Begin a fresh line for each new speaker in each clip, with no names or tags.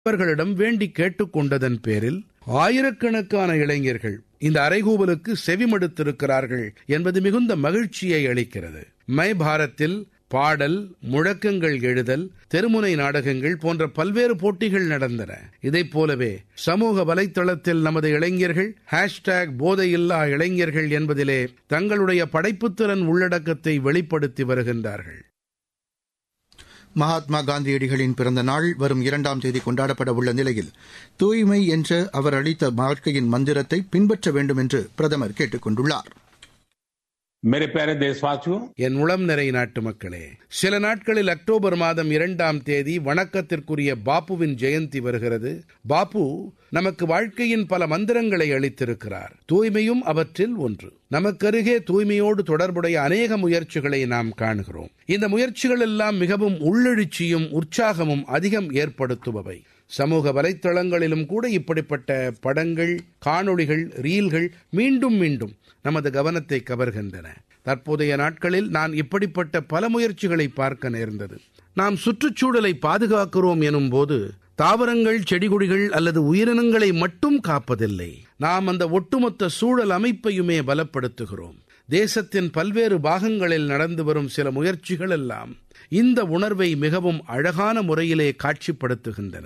அவர்களிடம் வேண்டி கேட்டுக்கொண்டதன் பேரில் ஆயிரக்கணக்கான இளைஞர்கள் இந்த அறைகூவலுக்கு செவிமடுத்திருக்கிறார்கள் என்பது மிகுந்த மகிழ்ச்சியை அளிக்கிறது மை பாரத்தில் பாடல் முழக்கங்கள் எழுதல் தெருமுனை நாடகங்கள் போன்ற பல்வேறு போட்டிகள் நடந்தன இதைப் போலவே சமூக வலைத்தளத்தில் நமது இளைஞர்கள் ஹேஷ்டேக் போதையில்லா இளைஞர்கள் என்பதிலே தங்களுடைய படைப்புத்திறன் உள்ளடக்கத்தை வெளிப்படுத்தி வருகின்றார்கள்
மகாத்மா காந்தியடிகளின் பிறந்த நாள் வரும் இரண்டாம் தேதி கொண்டாடப்பட உள்ள நிலையில் தூய்மை என்ற அவர் அளித்த வாழ்க்கையின் மந்திரத்தை பின்பற்ற வேண்டும் என்று பிரதமர் கேட்டுக் கொண்டுள்ளார்
मेरे प्यारे देशवासियों
என் உளம் நிறை நாட்டு மக்களே சில நாட்களில் அக்டோபர் மாதம் இரண்டாம் தேதி வணக்கத்திற்குரிய பாப்புவின் ஜெயந்தி வருகிறது பாப்பு நமக்கு வாழ்க்கையின் பல மந்திரங்களை அளித்திருக்கிறார் தூய்மையும் அவற்றில் ஒன்று நமக்கருகே தூய்மையோடு தொடர்புடைய அநேக முயற்சிகளை நாம் காணுகிறோம் இந்த முயற்சிகள் எல்லாம் மிகவும் உள்ளெழுச்சியும் உற்சாகமும் அதிகம் ஏற்படுத்துபவை சமூக வலைத்தளங்களிலும் கூட இப்படிப்பட்ட படங்கள் காணொளிகள் ரீல்கள் மீண்டும் மீண்டும் நமது கவனத்தை கவர்கின்றன தற்போதைய நாட்களில் நான் இப்படிப்பட்ட பல முயற்சிகளை பார்க்க நேர்ந்தது நாம் சுற்றுச்சூழலை பாதுகாக்கிறோம் எனும் போது தாவரங்கள் செடிகொடிகள் அல்லது உயிரினங்களை மட்டும் காப்பதில்லை நாம் அந்த ஒட்டுமொத்த சூழல் அமைப்பையுமே பலப்படுத்துகிறோம் தேசத்தின் பல்வேறு பாகங்களில் நடந்து வரும் சில முயற்சிகள் எல்லாம் இந்த உணர்வை மிகவும் அழகான முறையிலே காட்சிப்படுத்துகின்றன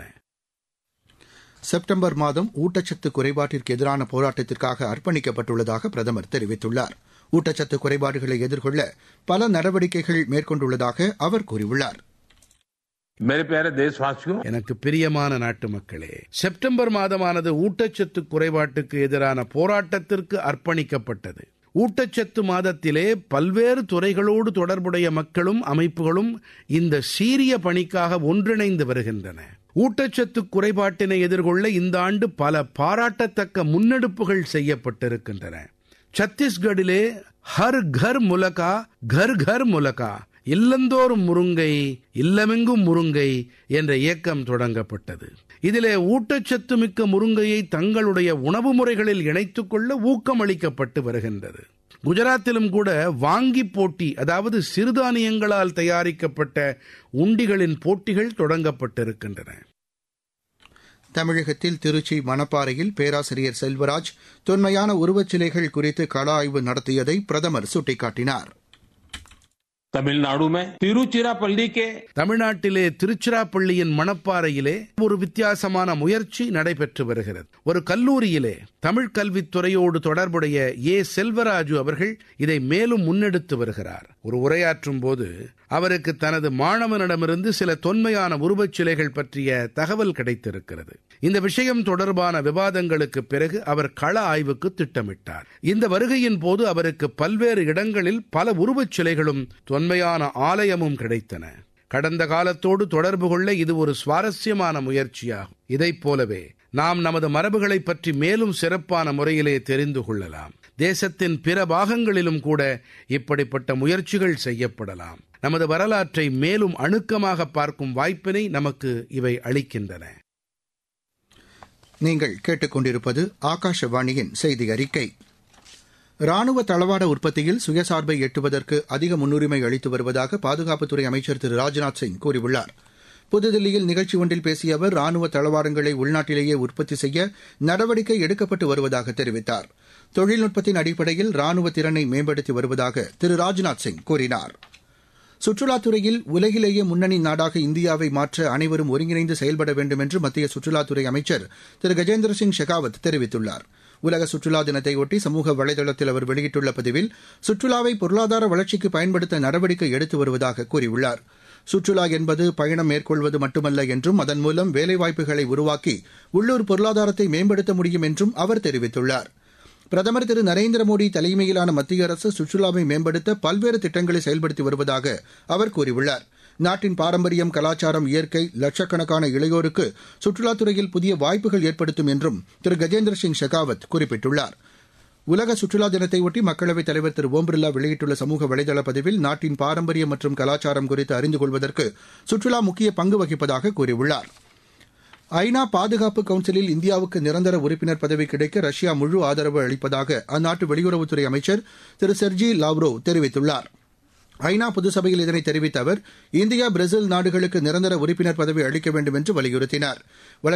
செப்டம்பர் மாதம் ஊட்டச்சத்து குறைபாட்டிற்கு எதிரான போராட்டத்திற்காக அர்ப்பணிக்கப்பட்டுள்ளதாக பிரதமர் தெரிவித்துள்ளார் ஊட்டச்சத்து குறைபாடுகளை எதிர்கொள்ள பல நடவடிக்கைகள் மேற்கொண்டுள்ளதாக அவர் கூறியுள்ளார்
मेरे प्यारे देशवासियों
எனக்கு பிரியமான நாட்டு மக்களே செப்டம்பர் மாதமானது ஊட்டச்சத்து குறைபாட்டுக்கு எதிரான போராட்டத்திற்கு அர்ப்பணிக்கப்பட்டது ஊட்டச்சத்து மாதத்திலே பல்வேறு துறைகளோடு தொடர்புடைய மக்களும் அமைப்புகளும் இந்த சீரிய பணிக்காக ஒன்றிணைந்து வருகின்றன ஊட்டச்சத்து குறைபாட்டினை எதிர்கொள்ள இந்த ஆண்டு பல பாராட்டத்தக்க முன்னெடுப்புகள் செய்யப்பட்டிருக்கின்றன சத்தீஸ்கடிலே ஹர் கர் முலகா கர் கர் முலகா இல்லந்தோறும் முருங்கை இல்லமெங்கும் முருங்கை என்ற இயக்கம் தொடங்கப்பட்டது இதிலே ஊட்டச்சத்து மிக்க முருங்கையை தங்களுடைய உணவு முறைகளில் இணைத்துக் கொள்ள ஊக்கமளிக்கப்பட்டு வருகின்றது குஜராத்திலும் கூட வாங்கி போட்டி அதாவது சிறுதானியங்களால் தயாரிக்கப்பட்ட உண்டிகளின் போட்டிகள் தொடங்கப்பட்டிருக்கின்றன
தமிழகத்தில் திருச்சி மணப்பாறையில் பேராசிரியர் செல்வராஜ் தொன்மையான உருவச்சிலைகள் குறித்து கள ஆய்வு நடத்தியதை பிரதமர் சுட்டிக்காட்டினார்
तमिलनाडु में तिरुचिरापल्ली के
தமிழ்நாட்டிலே திருச்சிராப்பள்ளியின் மணப்பாறையிலே ஒரு வித்தியாசமான முயற்சி நடைபெற்று வருகிறது ஒரு கல்லூரியிலே தமிழ் கல்வித்துறையோடு தொடர்புடைய ஏ செல்வராஜு அவர்கள் இதை மேலும் முன்னெடுத்து வருகிறார் ஒரு உரையாற்றும் போது அவருக்கு தனது மாணவனிடமிருந்து சில தொன்மையான உருவச் சிலைகள் பற்றிய தகவல் கிடைத்திருக்கிறது இந்த விஷயம் தொடர்பான விவாதங்களுக்கு பிறகு அவர் கள ஆய்வுக்கு திட்டமிட்டார் இந்த வருகையின் போது அவருக்கு பல்வேறு இடங்களில் பல உருவச் சிலைகளும் தொன்மையான ஆலயமும் கிடைத்தன கடந்த காலத்தோடு தொடர்பு கொள்ள இது ஒரு சுவாரஸ்யமான முயற்சியாகும் இதைப் போலவே நாம் நமது மரபுகளை பற்றி மேலும் சிறப்பான முறையிலே தெரிந்து கொள்ளலாம் தேசத்தின் பிற பாகங்களிலும் கூட இப்படிப்பட்ட முயற்சிகள் செய்யப்படலாம் நமது வரலாற்றை மேலும் அணுக்கமாக பார்க்கும் வாய்ப்பினை நமக்கு இவை அளிக்கின்றன
நீங்கள் கேட்டுக்கொண்டிருப்பது ஆகாஷவாணியின் செய்தி அறிக்கை ராணுவ தளவாட உற்பத்தியில் சுயசார்பை எட்டுவதற்கு அதிக முன்னுரிமை அளித்து வருவதாக பாதுகாப்புத்துறை அமைச்சர் திரு ராஜ்நாத் சிங் கூறியுள்ளார் புதுதில்லியில் நிகழ்ச்சி ஒன்றில் பேசிய அவர் ராணுவ தளவாடங்களை உள்நாட்டிலேயே உற்பத்தி செய்ய நடவடிக்கை எடுக்கப்பட்டு வருவதாக தெரிவித்தார் தொழில்நுட்பத்தின் அடிப்படையில் ராணுவ திறனை மேம்படுத்தி வருவதாக திரு ராஜ்நாத் சிங் கூறினார் சுற்றுலாத்துறையில் உலகிலேயே முன்னணி நாடாக இந்தியாவை மாற்ற அனைவரும் ஒருங்கிணைந்து செயல்பட வேண்டும் என்று மத்திய சுற்றுலாத்துறை அமைச்சர் திரு கஜேந்திர சிங் ஷெகாவத் தெரிவித்துள்ளார் உலக சுற்றுலா தினத்தையொட்டி சமூக வலைதளத்தில் அவர் வெளியிட்டுள்ள பதிவில் சுற்றுலாவை பொருளாதார வளர்ச்சிக்கு பயன்படுத்த நடவடிக்கை எடுத்து வருவதாக கூறியுள்ளார் சுற்றுலா என்பது பயணம் மேற்கொள்வது மட்டுமல்ல என்றும் அதன் மூலம் வேலைவாய்ப்புகளை உருவாக்கி உள்ளூர் பொருளாதாரத்தை மேம்படுத்த முடியும் என்றும் அவர் தெரிவித்துள்ளார் பிரதமர் திரு நரேந்திர மோடி தலைமையிலான மத்திய அரசு சுற்றுலாவை மேம்படுத்த பல்வேறு திட்டங்களை செயல்படுத்தி வருவதாக அவர் கூறியுள்ளார் நாட்டின் பாரம்பரியம் கலாச்சாரம் இயற்கை லட்சக்கணக்கான இளையோருக்கு சுற்றுலாத்துறையில் புதிய வாய்ப்புகள் ஏற்படுத்தும் என்றும் திரு கஜேந்திர சிங் ஷெகாவத் குறிப்பிட்டுள்ளார் உலக சுற்றுலா தினத்தையொட்டி மக்களவைத் தலைவர் திரு ஓம் பிர்லா வெளியிட்டுள்ள சமூக வலைதள பதிவில் நாட்டின் பாரம்பரியம் மற்றும் கலாச்சாரம் குறித்து அறிந்து கொள்வதற்கு சுற்றுலா முக்கிய பங்கு வகிப்பதாக கூறியுள்ளார் ஐநா பாதுகாப்பு கவுன்சிலில் இந்தியாவுக்கு நிரந்தர உறுப்பினர் பதவி கிடைக்க ரஷ்யா முழு ஆதரவு அளிப்பதாக அந்நாட்டு வெளியுறவுத்துறை அமைச்சர் திரு செர்ஜி லாவ்ரோவ் தெரிவித்துள்ளார் ஐநா பொதுசபையில் இதனை தெரிவித்த அவர் இந்தியா பிரேசில் நாடுகளுக்கு நிரந்தர உறுப்பினர் பதவி அளிக்க வேண்டும் என்று வலியுறுத்தினார்